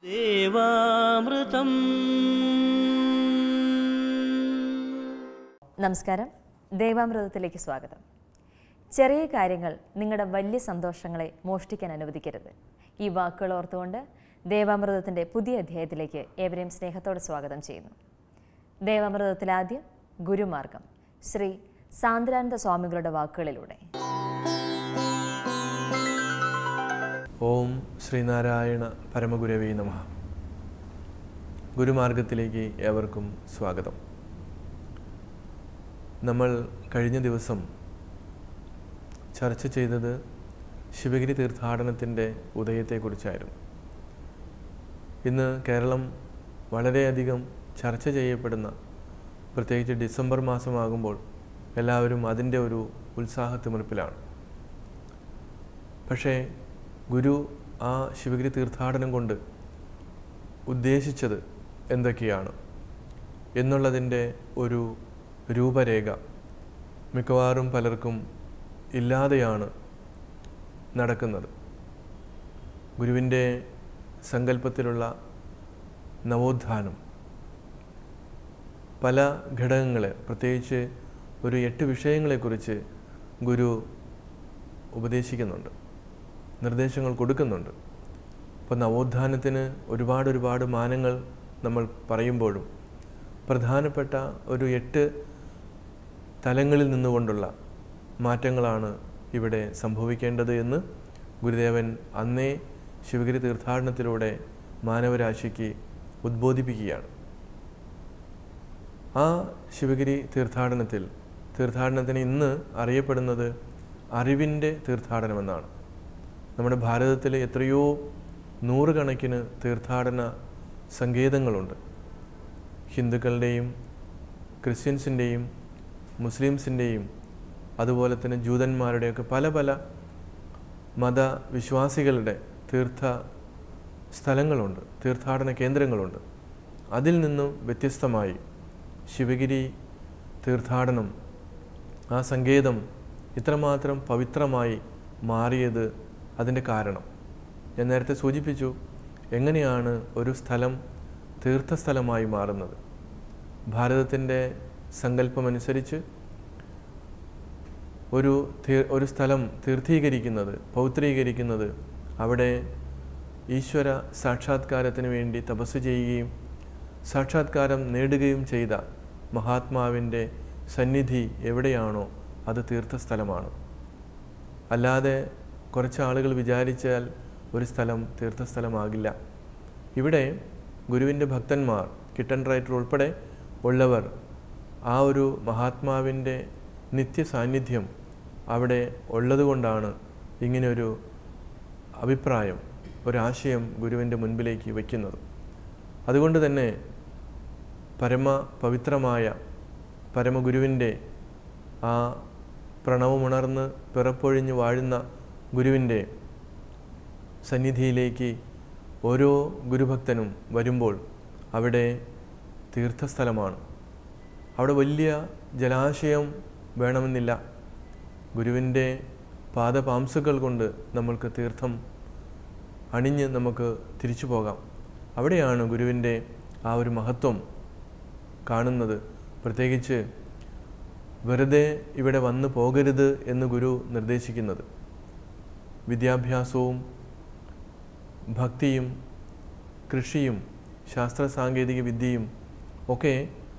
ദേവാമൃതം നമസ്കാരം ദേവാമൃതത്തിലേക്ക് സ്വാഗതം ചെറിയ കാര്യങ്ങൾ നിങ്ങളുടെ വലിയ സന്തോഷങ്ങളെ മോഷ്ടിക്കാൻ അനുവദിക്കരുത് ഈ വാക്കുകൾ ഓർത്തുകൊണ്ട് ദേവാമൃതത്തിൻ്റെ പുതിയ അധ്യായത്തിലേക്ക് ഏവരെയും സ്നേഹത്തോടെ സ്വാഗതം ചെയ്യുന്നു ദേവാമൃതത്തിൽ ആദ്യം ഗുരുമാർഗം ശ്രീ സാന്ദ്രാനന്ദ സ്വാമികളുടെ വാക്കുകളിലൂടെ ഓം ശ്രീനാരായണ പരമഗുരവേ നമ ഗുരുമാർഗത്തിലേക്ക് ഏവർക്കും സ്വാഗതം നമ്മൾ കഴിഞ്ഞ ദിവസം ചർച്ച ചെയ്തത് ശിവഗിരി തീർത്ഥാടനത്തിൻ്റെ ഉദയത്തെക്കുറിച്ചായിരുന്നു ഇന്ന് കേരളം വളരെയധികം ചർച്ച ചെയ്യപ്പെടുന്ന പ്രത്യേകിച്ച് ഡിസംബർ മാസമാകുമ്പോൾ എല്ലാവരും അതിൻ്റെ ഒരു ഉത്സാഹത്തിമിർപ്പിലാണ് പക്ഷേ ഗുരു ആ ശിവഗിരി തീർത്ഥാടനം കൊണ്ട് ഉദ്ദേശിച്ചത് എന്തൊക്കെയാണ് എന്നുള്ളതിൻ്റെ ഒരു രൂപരേഖ മിക്കവാറും പലർക്കും ഇല്ലാതെയാണ് നടക്കുന്നത് ഗുരുവിൻ്റെ സങ്കല്പത്തിലുള്ള നവോത്ഥാനം പല ഘടകങ്ങളെ പ്രത്യേകിച്ച് ഒരു എട്ട് വിഷയങ്ങളെക്കുറിച്ച് ഗുരു ഉപദേശിക്കുന്നുണ്ട് നിർദ്ദേശങ്ങൾ കൊടുക്കുന്നുണ്ട് അപ്പോൾ നവോത്ഥാനത്തിന് ഒരുപാട് ഒരുപാട് മാനങ്ങൾ നമ്മൾ പറയുമ്പോഴും പ്രധാനപ്പെട്ട ഒരു എട്ട് തലങ്ങളിൽ നിന്നുകൊണ്ടുള്ള മാറ്റങ്ങളാണ് ഇവിടെ സംഭവിക്കേണ്ടത് എന്ന് ഗുരുദേവൻ അന്നേ ശിവഗിരി തീർത്ഥാടനത്തിലൂടെ മാനവരാശിക്ക് ഉദ്ബോധിപ്പിക്കുകയാണ് ആ ശിവഗിരി തീർത്ഥാടനത്തിൽ തീർത്ഥാടനത്തിന് ഇന്ന് അറിയപ്പെടുന്നത് അറിവിൻ്റെ തീർത്ഥാടനമെന്നാണ് നമ്മുടെ ഭാരതത്തിൽ എത്രയോ നൂറുകണക്കിന് തീർത്ഥാടന സങ്കേതങ്ങളുണ്ട് ഹിന്ദുക്കളുടെയും ക്രിസ്ത്യൻസിൻ്റെയും മുസ്ലിംസിൻ്റെയും അതുപോലെ തന്നെ ജൂതന്മാരുടെയൊക്കെ പല പല മതവിശ്വാസികളുടെ തീർത്ഥ സ്ഥലങ്ങളുണ്ട് തീർത്ഥാടന കേന്ദ്രങ്ങളുണ്ട് അതിൽ നിന്നും വ്യത്യസ്തമായി ശിവഗിരി തീർത്ഥാടനം ആ സങ്കേതം ഇത്രമാത്രം പവിത്രമായി മാറിയത് അതിൻ്റെ കാരണം ഞാൻ നേരത്തെ സൂചിപ്പിച്ചു എങ്ങനെയാണ് ഒരു സ്ഥലം തീർത്ഥസ്ഥലമായി മാറുന്നത് ഭാരതത്തിൻ്റെ സങ്കല്പമനുസരിച്ച് ഒരു തീ- ഒരു സ്ഥലം തീർത്ഥീകരിക്കുന്നത് പൗത്രീകരിക്കുന്നത് അവിടെ ഈശ്വര സാക്ഷാത്കാരത്തിന് വേണ്ടി തപസ് ചെയ്യുകയും സാക്ഷാത്കാരം നേടുകയും ചെയ്ത മഹാത്മാവിൻ്റെ സന്നിധി എവിടെയാണോ അത് തീർത്ഥസ്ഥലമാണ് അല്ലാതെ കുറച്ച് ആളുകൾ വിചാരിച്ചാൽ ഒരു സ്ഥലം തീർത്ഥസ്ഥലമാകില്ല ഇവിടെ ഗുരുവിൻ്റെ ഭക്തന്മാർ കിട്ടൻ റൈറ്റർ ഉൾപ്പെടെ ഉള്ളവർ ആ ഒരു മഹാത്മാവിൻ്റെ നിത്യ സാന്നിധ്യം അവിടെ ഉള്ളതുകൊണ്ടാണ് ഇങ്ങനെയൊരു അഭിപ്രായം ഒരാശയം ഗുരുവിൻ്റെ മുൻപിലേക്ക് വയ്ക്കുന്നത് അതുകൊണ്ട് തന്നെ പരമ പവിത്രമായ പരമഗുരുവിൻ്റെ ആ പ്രണവമുണർന്ന് പിറപ്പൊഴിഞ്ഞ് വാഴുന്ന ഗുരുവിൻ്റെ സന്നിധിയിലേക്ക് ഓരോ ഗുരുഭക്തനും വരുമ്പോൾ അവിടെ തീർത്ഥസ്ഥലമാണ് അവിടെ വലിയ ജലാശയം വേണമെന്നില്ല ഗുരുവിൻ്റെ പാദപാംസുകൾ കൊണ്ട് നമ്മൾക്ക് തീർത്ഥം അണിഞ്ഞ് നമുക്ക് തിരിച്ചു പോകാം അവിടെയാണ് ഗുരുവിൻ്റെ ആ ഒരു മഹത്വം കാണുന്നത് പ്രത്യേകിച്ച് വെറുതെ ഇവിടെ വന്നു പോകരുത് എന്ന് ഗുരു നിർദ്ദേശിക്കുന്നത് വിദ്യാഭ്യാസവും ഭക്തിയും കൃഷിയും ശാസ്ത്ര സാങ്കേതിക വിദ്യയും ഒക്കെ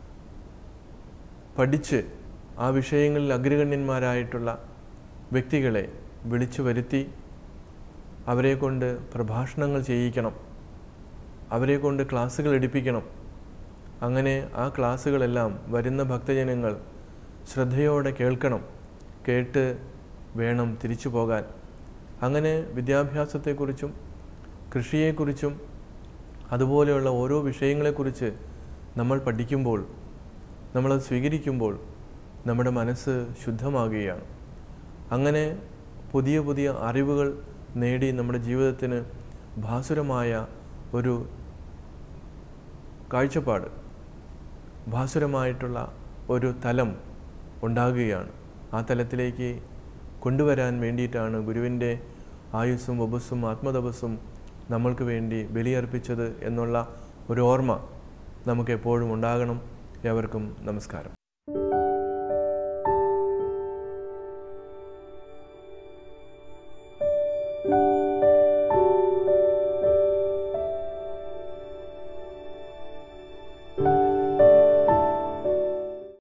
പഠിച്ച് ആ വിഷയങ്ങളിൽ അഗ്രഗണ്യന്മാരായിട്ടുള്ള വ്യക്തികളെ വിളിച്ചു വരുത്തി അവരെ കൊണ്ട് പ്രഭാഷണങ്ങൾ ചെയ്യിക്കണം അവരെ കൊണ്ട് ക്ലാസ്സുകൾ എടുപ്പിക്കണം അങ്ങനെ ആ ക്ലാസ്സുകളെല്ലാം വരുന്ന ഭക്തജനങ്ങൾ ശ്രദ്ധയോടെ കേൾക്കണം കേട്ട് വേണം തിരിച്ചു പോകാൻ അങ്ങനെ വിദ്യാഭ്യാസത്തെക്കുറിച്ചും കൃഷിയെക്കുറിച്ചും അതുപോലെയുള്ള ഓരോ വിഷയങ്ങളെക്കുറിച്ച് നമ്മൾ പഠിക്കുമ്പോൾ നമ്മളത് സ്വീകരിക്കുമ്പോൾ നമ്മുടെ മനസ്സ് ശുദ്ധമാകുകയാണ് അങ്ങനെ പുതിയ പുതിയ അറിവുകൾ നേടി നമ്മുടെ ജീവിതത്തിന് ഭാസുരമായ ഒരു കാഴ്ചപ്പാട് ഭാസുരമായിട്ടുള്ള ഒരു തലം ഉണ്ടാകുകയാണ് ആ തലത്തിലേക്ക് കൊണ്ടുവരാൻ വേണ്ടിയിട്ടാണ് ഗുരുവിൻ്റെ ആയുസ്സും വപസ്സും ആത്മതപസ്സും നമ്മൾക്ക് വേണ്ടി ബലിയർപ്പിച്ചത് എന്നുള്ള ഒരു ഓർമ്മ നമുക്ക് എപ്പോഴും ഉണ്ടാകണം ഏവർക്കും നമസ്കാരം